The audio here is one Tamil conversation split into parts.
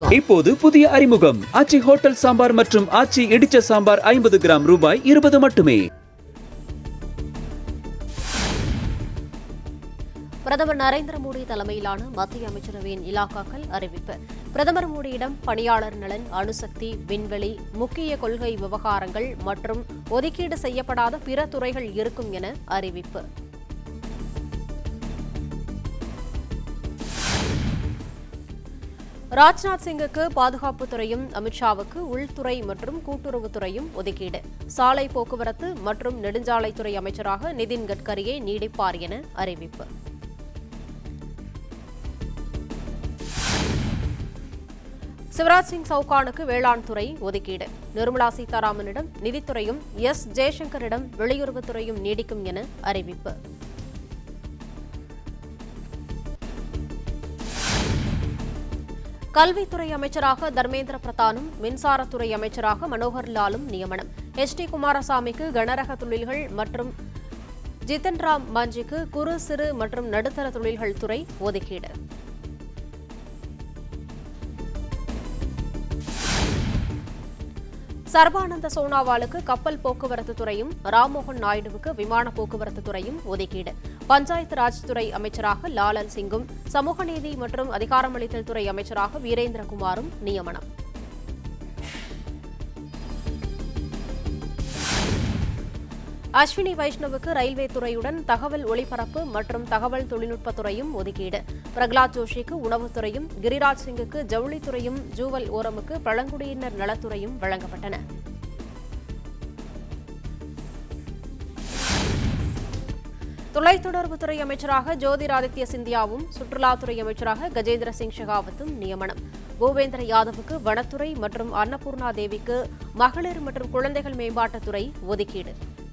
இப்போது புதிய அறிமுகம் ஆச்சி ஹோட்டல் சாம்பார் மற்றும் ஆச்சி இடிச்ச சாம்பார் ஐம்பது கிராம் ரூபாய் இருபது மட்டுமே பிரதமர் நரேந்திர மோடி தலைமையிலான மத்திய அமைச்சரவையின் இலாக்காக்கள் அறிவிப்பு பிரதமர் மோடியிடம் பணியாளர் நலன் அணுசக்தி விண்வெளி முக்கிய கொள்கை விவகாரங்கள் மற்றும் ஒதுக்கீடு செய்யப்படாத பிற துறைகள் இருக்கும் என அறிவிப்பு ராஜ்நாத் சிங்குக்கு பாதுகாப்புத் துறையும் அமித்ஷாவுக்கு உள்துறை மற்றும் கூட்டுறவுத்துறையும் ஒதுக்கீடு சாலை போக்குவரத்து மற்றும் நெடுஞ்சாலைத்துறை அமைச்சராக நிதின் கட்கரியை நீடிப்பார் என அறிவிப்பு சிவராஜ் சிங் சவுகானுக்கு வேளாண் துறை ஒதுக்கீடு நிர்மலா சீதாராமனிடம் நிதித்துறையும் எஸ் ஜெயசங்கரிடம் வெளியுறவுத்துறையும் நீடிக்கும் என அறிவிப்பு கல்வித்துறை அமைச்சராக தர்மேந்திர பிரதானும் மின்சாரத்துறை அமைச்சராக மனோகர் லாலும் நியமனம் எச் டி குமாரசாமிக்கு கனரக தொழில்கள் மற்றும் ஜிதன் ராம் மாஞ்சிக்கு குறு சிறு மற்றும் நடுத்தர தொழில்கள் துறை ஒதுக்கீடு சர்பானந்த சோனாவாலுக்கு கப்பல் போக்குவரத்து துறையும் ராம்மோகன் நாயுடுவுக்கு விமான போக்குவரத்து துறையும் ஒதுக்கீடு பஞ்சாயத்து ராஜ் துறை அமைச்சராக லாலன் சிங்கும் சமூக நீதி மற்றும் அதிகாரமளித்தல் துறை அமைச்சராக வீரேந்திரகுமாரும் நியமனம் அஸ்வினி வைஷ்ணவுக்கு ரயில்வே துறையுடன் தகவல் ஒளிபரப்பு மற்றும் தகவல் தொழில்நுட்பத் துறையும் ஒதுக்கீடு பிரகலாத் ஜோஷிக்கு உணவுத்துறையும் கிரிராஜ் சிங்குக்கு ஜவுளித்துறையும் ஜூவல் ஓரமுக்கு பழங்குடியினர் நலத்துறையும் வழங்கப்பட்டன தொலைத்தொடர்புத்துறை அமைச்சராக ஜோதிராதித்ய சிந்தியாவும் சுற்றுலாத்துறை அமைச்சராக கஜேந்திர சிங் ஷெகாவத்தும் நியமனம் பூபேந்திர யாதவுக்கு வனத்துறை மற்றும் அன்னபூர்ணா தேவிக்கு மகளிர் மற்றும் குழந்தைகள் மேம்பாட்டுத்துறை ஒதுக்கீடு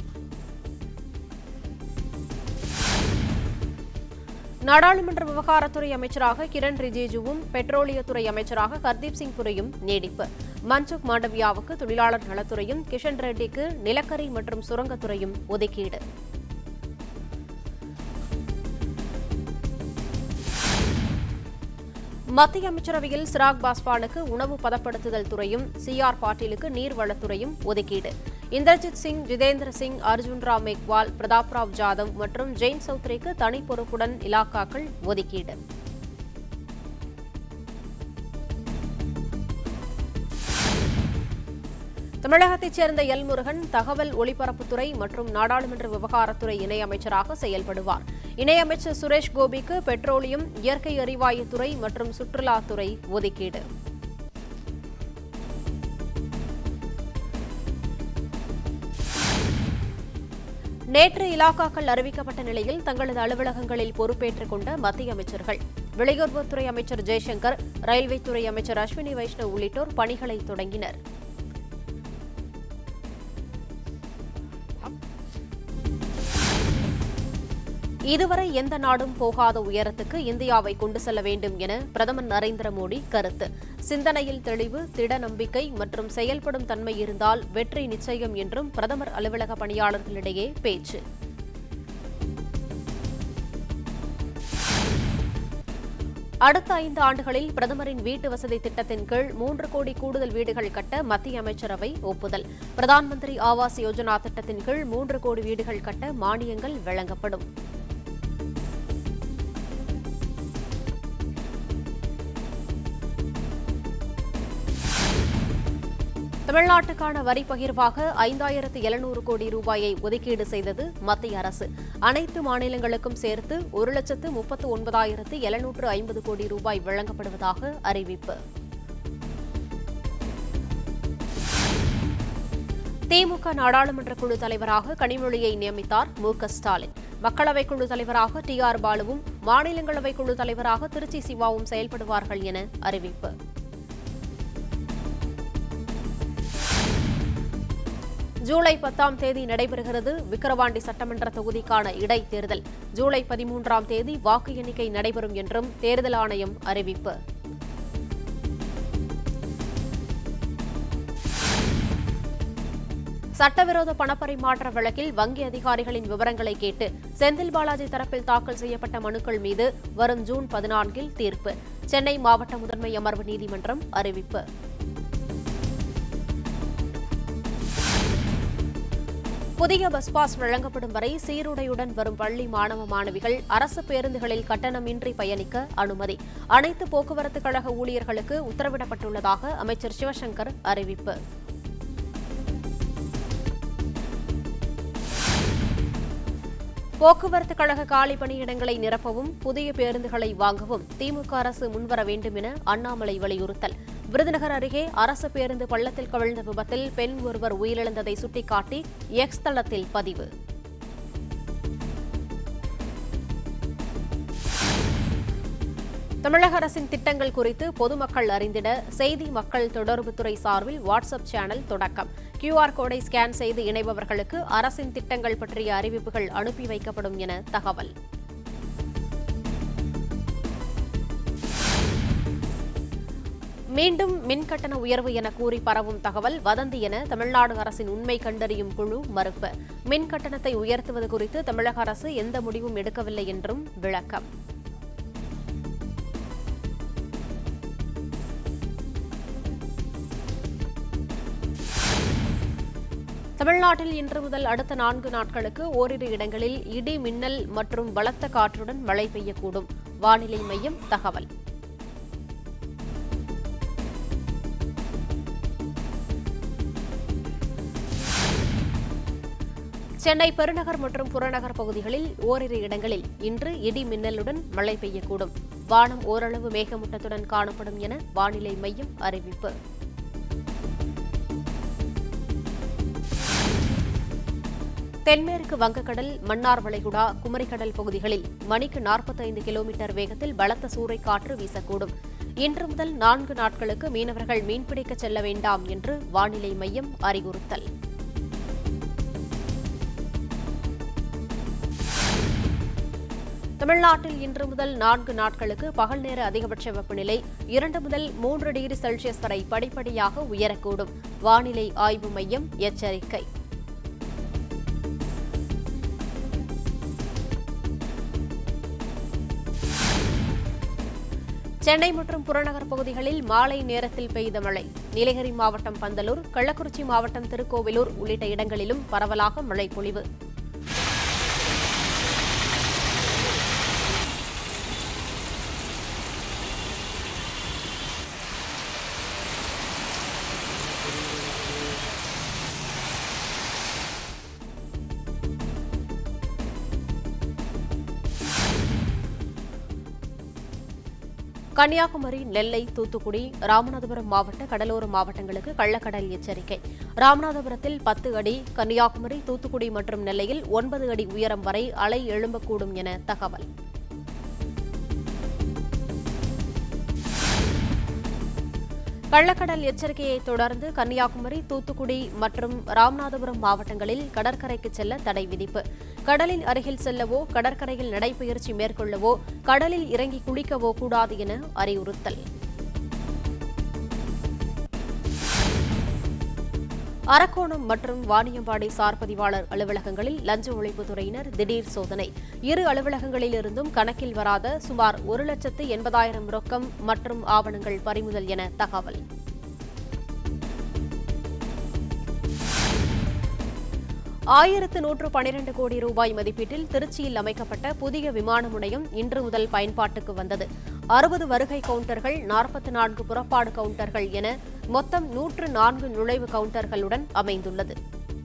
நாடாளுமன்ற விவகாரத்துறை அமைச்சராக கிரண் ரிஜிஜுவும் பெட்ரோலியத்துறை அமைச்சராக ஹர்தீப் சிங் புரியும் நீடிப்பு மன்சுக் மாண்டவியாவுக்கு தொழிலாளர் நலத்துறையும் கிஷன் ரெட்டிக்கு நிலக்கரி மற்றும் சுரங்கத்துறையும் ஒதுக்கீடு மத்திய அமைச்சரவையில் சிராக் பாஸ்வானுக்கு உணவு பதப்படுத்துதல் துறையும் சி ஆர் பாட்டீலுக்கு நீர்வளத்துறையும் ஒதுக்கீடு இந்தர்ஜித் சிங் ஜிதேந்திர சிங் அர்ஜுன் ராம் மேக்வால் பிரதாப் ராவ் ஜாதவ் மற்றும் ஜெயின் சௌத்ரிக்கு தனி பொறுப்புடன் இலாக்காக்கள் ஒதுக்கீடு தமிழகத்தைச் சேர்ந்த எல் முருகன் தகவல் ஒலிபரப்புத்துறை மற்றும் நாடாளுமன்ற விவகாரத்துறை இணையமைச்சராக செயல்படுவார் இணையமைச்சர் சுரேஷ் கோபிக்கு பெட்ரோலியம் இயற்கை எரிவாயுத்துறை மற்றும் சுற்றுலாத்துறை ஒதுக்கீடு நேற்று இலாக்காக்கள் அறிவிக்கப்பட்ட நிலையில் தங்களது அலுவலகங்களில் பொறுப்பேற்றுக் கொண்ட மத்திய அமைச்சர்கள் வெளியுறவுத்துறை அமைச்சர் ஜெய்சங்கர் ரயில்வே துறை அமைச்சர் அஸ்வினி வைஷ்ணவ் உள்ளிட்டோர் பணிகளை தொடங்கினர் இதுவரை எந்த நாடும் போகாத உயரத்துக்கு இந்தியாவை கொண்டு செல்ல வேண்டும் என பிரதமர் நரேந்திர மோடி கருத்து சிந்தனையில் தெளிவு திட நம்பிக்கை மற்றும் செயல்படும் தன்மை இருந்தால் வெற்றி நிச்சயம் என்றும் பிரதமர் அலுவலக பணியாளர்களிடையே பேச்சு அடுத்த ஐந்து ஆண்டுகளில் பிரதமரின் வீட்டு வசதி திட்டத்தின் கீழ் மூன்று கோடி கூடுதல் வீடுகள் கட்ட மத்திய அமைச்சரவை ஒப்புதல் பிரதான் மந்திரி ஆவாஸ் யோஜனா திட்டத்தின் கீழ் மூன்று கோடி வீடுகள் கட்ட மானியங்கள் வழங்கப்படும் தமிழ்நாட்டுக்கான வரி பகிர்வாக ஐந்தாயிரத்து எழுநூறு கோடி ரூபாயை ஒதுக்கீடு செய்தது மத்திய அரசு அனைத்து மாநிலங்களுக்கும் சேர்த்து ஒரு லட்சத்து முப்பத்து ஒன்பதாயிரத்து எழுநூற்று ஐம்பது கோடி ரூபாய் வழங்கப்படுவதாக அறிவிப்பு திமுக நாடாளுமன்ற குழு தலைவராக கனிமொழியை நியமித்தார் மு க ஸ்டாலின் மக்களவை குழு தலைவராக டி ஆர் பாலுவும் மாநிலங்களவை குழு தலைவராக திருச்சி சிவாவும் செயல்படுவார்கள் என அறிவிப்பு ஜூலை பத்தாம் தேதி நடைபெறுகிறது விக்கிரவாண்டி சட்டமன்ற தொகுதிக்கான இடைத்தேர்தல் ஜூலை பதிமூன்றாம் தேதி வாக்கு எண்ணிக்கை நடைபெறும் என்றும் தேர்தல் ஆணையம் அறிவிப்பு சட்டவிரோத பணப்பரிமாற்ற வழக்கில் வங்கி அதிகாரிகளின் விவரங்களை கேட்டு செந்தில் பாலாஜி தரப்பில் தாக்கல் செய்யப்பட்ட மனுக்கள் மீது வரும் ஜூன் பதினான்கில் தீர்ப்பு சென்னை மாவட்ட முதன்மை அமர்வு நீதிமன்றம் அறிவிப்பு புதிய பஸ் பாஸ் வழங்கப்படும் வரை சீருடையுடன் வரும் பள்ளி மாணவ மாணவிகள் அரசு பேருந்துகளில் கட்டணமின்றி பயணிக்க அனுமதி அனைத்து போக்குவரத்து கழக ஊழியர்களுக்கு உத்தரவிடப்பட்டுள்ளதாக அமைச்சர் சிவசங்கர் அறிவிப்பு போக்குவரத்து கழக காலி பணியிடங்களை நிரப்பவும் புதிய பேருந்துகளை வாங்கவும் திமுக அரசு முன்வர வேண்டும் என அண்ணாமலை வலியுறுத்தல் விருதுநகர் அருகே அரசு பேருந்து பள்ளத்தில் கவிழ்ந்த விபத்தில் பெண் ஒருவர் உயிரிழந்ததை சுட்டிக்காட்டி எக்ஸ் தளத்தில் பதிவு தமிழக அரசின் திட்டங்கள் குறித்து பொதுமக்கள் அறிந்திட செய்தி மக்கள் தொடர்புத்துறை சார்பில் வாட்ஸ்அப் சேனல் தொடக்கம் கியூஆர் கோடை ஸ்கேன் செய்து இணைபவர்களுக்கு அரசின் திட்டங்கள் பற்றிய அறிவிப்புகள் அனுப்பி வைக்கப்படும் என தகவல் மீண்டும் மின்கட்டண உயர்வு என கூறி பரவும் தகவல் வதந்தி என தமிழ்நாடு அரசின் உண்மை கண்டறியும் குழு மறுப்பு மின் கட்டணத்தை உயர்த்துவது குறித்து தமிழக அரசு எந்த முடிவும் எடுக்கவில்லை என்றும் விளக்கம் தமிழ்நாட்டில் இன்று முதல் அடுத்த நான்கு நாட்களுக்கு ஓரிரு இடங்களில் இடி மின்னல் மற்றும் பலத்த காற்றுடன் மழை பெய்யக்கூடும் வானிலை மையம் தகவல் சென்னை பெருநகர் மற்றும் புறநகர் பகுதிகளில் ஓரிரு இடங்களில் இன்று இடி மின்னலுடன் மழை பெய்யக்கூடும் வானம் ஓரளவு மேகமூட்டத்துடன் காணப்படும் என வானிலை மையம் அறிவிப்பு தென்மேற்கு வங்கக்கடல் மன்னார் வளைகுடா குமரிக்கடல் பகுதிகளில் மணிக்கு நாற்பத்தைந்து கிலோமீட்டர் வேகத்தில் பலத்த சூறைக்காற்று வீசக்கூடும் இன்று முதல் நான்கு நாட்களுக்கு மீனவர்கள் மீன்பிடிக்க செல்ல வேண்டாம் என்று வானிலை மையம் அறிவுறுத்தல் தமிழ்நாட்டில் இன்று முதல் நான்கு நாட்களுக்கு பகல் நேர அதிகபட்ச வெப்பநிலை இரண்டு முதல் மூன்று டிகிரி செல்சியஸ் வரை படிப்படியாக உயரக்கூடும் வானிலை ஆய்வு மையம் எச்சரிக்கை சென்னை மற்றும் புறநகர் பகுதிகளில் மாலை நேரத்தில் பெய்த மழை நீலகிரி மாவட்டம் பந்தலூர் கள்ளக்குறிச்சி மாவட்டம் திருக்கோவிலூர் உள்ளிட்ட இடங்களிலும் பரவலாக மழை பொழிவு கன்னியாகுமரி நெல்லை தூத்துக்குடி ராமநாதபுரம் மாவட்ட கடலோர மாவட்டங்களுக்கு கள்ளக்கடல் எச்சரிக்கை ராமநாதபுரத்தில் பத்து அடி கன்னியாகுமரி தூத்துக்குடி மற்றும் நெல்லையில் ஒன்பது அடி உயரம் வரை அலை எழும்பக்கூடும் என தகவல் கள்ளக்கடல் எச்சரிக்கையை தொடர்ந்து கன்னியாகுமரி தூத்துக்குடி மற்றும் ராமநாதபுரம் மாவட்டங்களில் கடற்கரைக்கு செல்ல தடை விதிப்பு கடலின் அருகில் செல்லவோ கடற்கரையில் நடைபயிற்சி மேற்கொள்ளவோ கடலில் இறங்கி குளிக்கவோ கூடாது என அறிவுறுத்தல் அரக்கோணம் மற்றும் வாணியம்பாடி சார் பதிவாளர் அலுவலகங்களில் லஞ்ச ஒழிப்புத்துறையினர் திடீர் சோதனை இரு அலுவலகங்களிலிருந்தும் கணக்கில் வராத சுமார் ஒரு லட்சத்து எண்பதாயிரம் ரொக்கம் மற்றும் ஆவணங்கள் பறிமுதல் என தகவல் ஆயிரத்து நூற்று பனிரெண்டு கோடி ரூபாய் மதிப்பீட்டில் திருச்சியில் அமைக்கப்பட்ட புதிய விமான முனையம் இன்று முதல் பயன்பாட்டுக்கு வந்தது அறுபது வருகை கவுண்டர்கள் நாற்பத்தி நான்கு புறப்பாடு கவுண்டர்கள் என மொத்தம் நூற்று நான்கு நுழைவு கவுண்டர்களுடன் அமைந்துள்ளது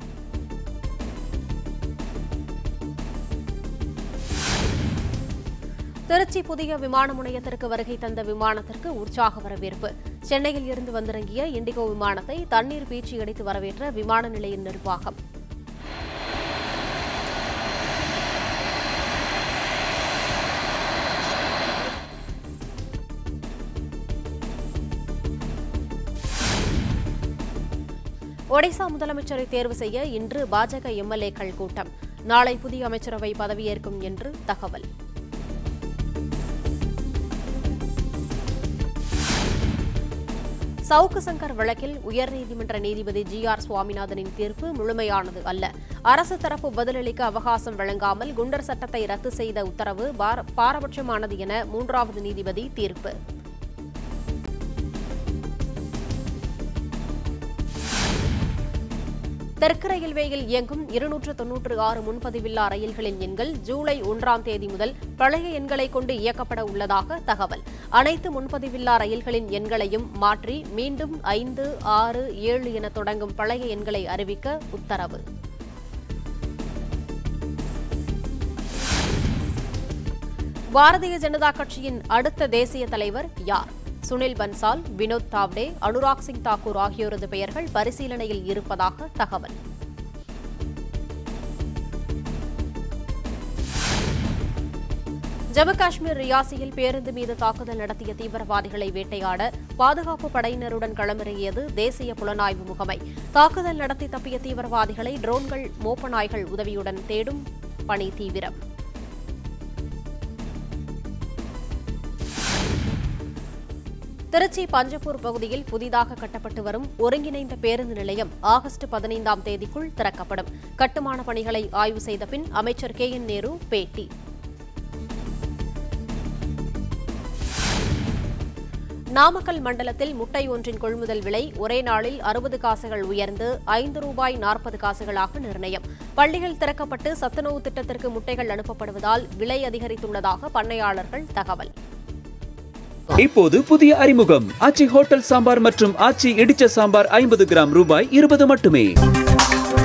திருச்சி புதிய விமான முனையத்திற்கு வருகை தந்த விமானத்திற்கு உற்சாக வரவேற்பு சென்னையில் இருந்து வந்திறங்கிய இண்டிகோ விமானத்தை தண்ணீர் பீச்சி அடித்து வரவேற்ற விமான நிலைய நிர்வாகம் ஒடிசா முதலமைச்சரை தேர்வு செய்ய இன்று பாஜக எம்எல்ஏக்கள் கூட்டம் நாளை புதிய அமைச்சரவை பதவியேற்கும் என்று தகவல் சவுக்கு சங்கர் வழக்கில் உயர்நீதிமன்ற நீதிபதி ஜி ஆர் சுவாமிநாதனின் தீர்ப்பு முழுமையானது அல்ல அரசு தரப்பு பதிலளிக்க அவகாசம் வழங்காமல் குண்டர் சட்டத்தை ரத்து செய்த உத்தரவு பார- பாரபட்சமானது என மூன்றாவது நீதிபதி தீர்ப்பு தெற்கு ரயில்வேயில் இயங்கும் இருநூற்று தொன்னூற்று ஆறு முன்பதிவில்லா ரயில்களின் எண்கள் ஜூலை ஒன்றாம் தேதி முதல் பழைய எண்களை கொண்டு இயக்கப்பட உள்ளதாக தகவல் அனைத்து முன்பதிவில்லா ரயில்களின் எண்களையும் மாற்றி மீண்டும் ஐந்து ஆறு ஏழு என தொடங்கும் பழைய எண்களை அறிவிக்க உத்தரவு பாரதிய ஜனதா கட்சியின் அடுத்த தேசிய தலைவர் யார் சுனில் பன்சால் வினோத் தாவ்டே அனுராக் சிங் தாக்கூர் ஆகியோரது பெயர்கள் பரிசீலனையில் இருப்பதாக தகவல் ஜம்மு காஷ்மீர் ரியாசியில் பேருந்து மீது தாக்குதல் நடத்திய தீவிரவாதிகளை வேட்டையாட பாதுகாப்பு படையினருடன் களமிறங்கியது தேசிய புலனாய்வு முகமை தாக்குதல் நடத்தி தப்பிய தீவிரவாதிகளை ட்ரோன்கள் மோப்ப நாய்கள் உதவியுடன் தேடும் பணி தீவிரம் திருச்சி பஞ்சப்பூர் பகுதியில் புதிதாக கட்டப்பட்டு வரும் ஒருங்கிணைந்த பேருந்து நிலையம் ஆகஸ்ட் பதினைந்தாம் தேதிக்குள் திறக்கப்படும் கட்டுமான பணிகளை ஆய்வு செய்த பின் அமைச்சர் கே என் நேரு பேட்டி நாமக்கல் மண்டலத்தில் முட்டை ஒன்றின் கொள்முதல் விலை ஒரே நாளில் அறுபது காசுகள் உயர்ந்து ஐந்து ரூபாய் நாற்பது காசுகளாக நிர்ணயம் பள்ளிகள் திறக்கப்பட்டு சத்துணவு திட்டத்திற்கு முட்டைகள் அனுப்பப்படுவதால் விலை அதிகரித்துள்ளதாக பண்ணையாளர்கள் தகவல் இப்போது புதிய அறிமுகம் ஆச்சி ஹோட்டல் சாம்பார் மற்றும் ஆச்சி இடிச்ச சாம்பார் ஐம்பது கிராம் ரூபாய் இருபது மட்டுமே